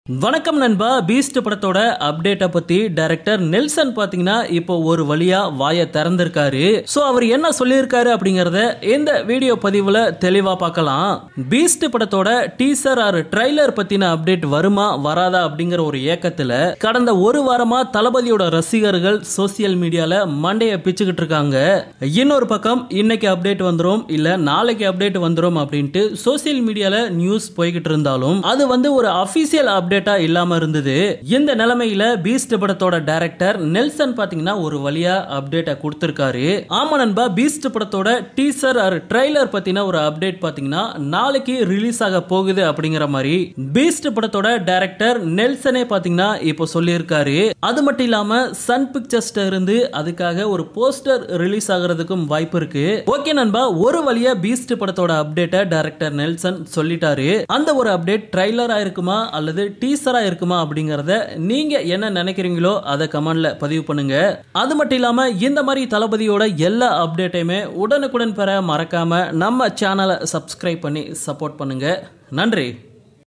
வணக்கம் நண்பா பீஸ்ட் படத்தோட அப்டேட்டை பத்தி டைரக்டர் நெல்சன் பாத்தீங்கன்னா இப்போ ஒரு வழியா வாயை திறந்திருக்காரு சோ அவர் என்ன சொல்லியிருக்காரு அப்படிங்கறத இந்த வீடியோ பதிவுல தெளிவா பார்க்கலாம் பீஸ்ட் படத்தோட டீசர் ஆர் ட்ரைலர் பத்தின அப்டேட் வருமா வராதா அப்படிங்கிற ஒரு ஏக்கத்துல கடந்த ஒரு வாரமா தளபதியோட ரசிகர்கள் சோசியல் மீடியால மண்டைய பிச்சுக்கிட்டு இருக்காங்க இன்னொரு பக்கம் இன்னைக்கு அப்டேட் வந்துரும் இல்ல நாளைக்கு அப்டேட் வந்துரும் அப்படின்ட்டு சோசியல் மீடியால நியூஸ் போய்கிட்டு இருந்தாலும் அது வந்து ஒரு அபிஷியல் அப்டேட்டா இல்லாம இருந்தது இந்த நிலைமையில பீஸ்ட் படத்தோட டைரக்டர் நெல்சன் பாத்தீங்கன்னா ஒரு வழியா அப்டேட்டை கொடுத்திருக்காரு ஆமா நண்பா பீஸ்ட் படத்தோட டீசர் ஆர் ட்ரைலர் பத்தின ஒரு அப்டேட் பாத்தீங்கன்னா நாளைக்கு ரிலீஸ் ஆக போகுது அப்படிங்கிற மாதிரி பீஸ்ட் படத்தோட டைரக்டர் நெல்சனே பாத்தீங்கன்னா இப்போ சொல்லியிருக்காரு அது மட்டும் இல்லாம சன் பிக்சர்ஸ்ட இருந்து அதுக்காக ஒரு போஸ்டர் ரிலீஸ் ஆகிறதுக்கும் வாய்ப்பு இருக்கு ஓகே நண்பா ஒரு வழியா பீஸ்ட் படத்தோட அப்டேட்டை டைரக்டர் நெல்சன் சொல்லிட்டாரு அந்த ஒரு அப்டேட் ட்ரைலரா இருக்குமா அல்லது டீசரா இருக்குமா அப்படிங்கறத நீங்க என்ன நினைக்கிறீங்களோ அதை கமெண்ட்ல பதிவு பண்ணுங்க அது மட்டும் இல்லாம இந்த மாதிரி தளபதியோட எல்லா அப்டேட்டையுமே உடனுக்குடன் பெற மறக்காம நம்ம சேனலை சப்ஸ்கிரைப் பண்ணி சப்போர்ட் பண்ணுங்க நன்றி